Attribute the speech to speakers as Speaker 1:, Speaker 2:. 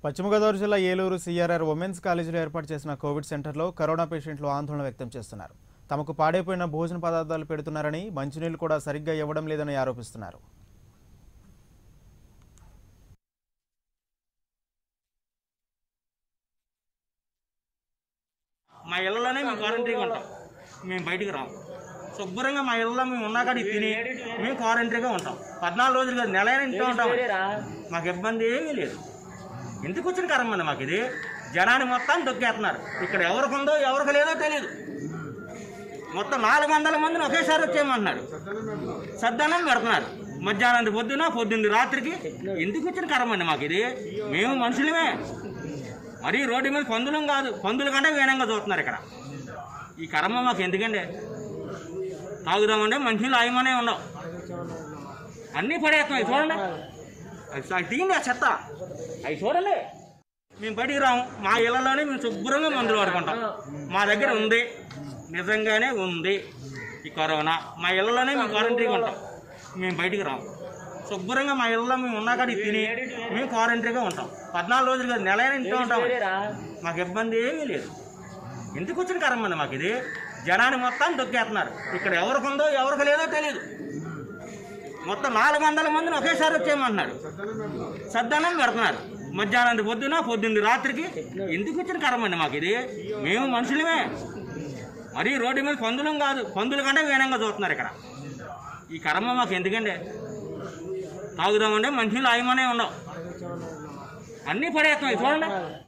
Speaker 1: పశ్చిమ గోదావరి జిల్లా Eluru CRR women's కాలేజీలో ఏర్పాటు చేసిన కోవిడ్ సెంటర్లో కరోనా పేషెంట్లు ఆందోళన వ్యక్తం చేస్తున్నారు తమకు పాడైపోయిన భోజన పదార్థాలు పెడుతున్నారని మంచినీళ్లు కూడా సరిగ్గా ఇవ్వడం లేదని ఆరోపిస్తున్నారు
Speaker 2: మా ఇళ్ళలోనే మేము క్వారంటైన్గా ఉంటాం మేము బయటికి రాము శుభ్రంగా మా ఇళ్ళలో మేము ఉన్నాక తిని మేము క్వారంటైన్గా ఉంటాం పద్నాలుగు రోజులు కాదు నెల అయినా ఇంట్లో ఉంటాం మాకు ఇబ్బంది ఏమీ లేదు ఎందుకు వచ్చిన కరమ్మంది మాకు ఇది జనాన్ని మొత్తం దొక్కేస్తున్నారు ఇక్కడ ఎవరికి ఉందో ఎవరికి లేదో తెలియదు మొత్తం నాలుగు వందల మందిని ఒకేసారి వచ్చేయమంటున్నారు సద్దనం పెడుతున్నారు మధ్యాహ్నం పొద్దున పొద్దున్న రాత్రికి ఎందుకు వచ్చిన కరమండి మాకు ఇది మేము మనుషులమే మరీ రోడ్డు మీద పందులం కాదు పందుల కంటే వేనంగా చూస్తున్నారు ఇక్కడ ఈ కర్మ మాకు ఎందుకండి తాగుదామంటే మనుషులు ఆయమనే ఉండవు అన్నీ పడేస్తాం అవి చూడండి అవి అవి తీయండి ఆ చెత్త అవి చూడండి మేము బయటికి రాము మా ఇళ్లలోనే మేము శుభ్రంగా మందులు వాడుకుంటాం మా దగ్గర ఉంది నిజంగానే ఉంది ఈ కరోనా మా ఇళ్లలోనే మేము క్వారంటైన్గా ఉంటాం మేము బయటికి రాము శుభ్రంగా మా ఇళ్ళలో మేము ఉన్నాక తిని మేము క్వారంటైన్గా ఉంటాం పద్నాలుగు రోజులు కాదు నెల అయినా ఇంట్లో ఉంటాం మాకు ఇబ్బంది ఏమీ లేదు ఎందుకు వచ్చిన కరమ్మంది మాకు ఇది జనాన్ని మొత్తం దొక్కేస్తున్నారు ఇక్కడ ఎవరికి ఉందో ఎవరికి లేదో తెలియదు మొత్తం నాలుగు వందల మందిని ఒకేసారి వచ్చేయమంటున్నారు సద్దనం పెడుతున్నారు మధ్యాహ్నం పొద్దున పొద్దున్న రాత్రికి ఎందుకు వచ్చిన కరమండి మాకు ఇది మేము మనుషులమే మరీ రోడ్డు మీద పందులం కాదు పందుల కంటే వేనంగా చూస్తున్నారు ఇక్కడ ఈ కర్మ మాకు ఎందుకండి తాగుదామంటే మనుషులు ఆయమనే ఉండవు అన్నీ పడేస్తాం ఇవి చూడండి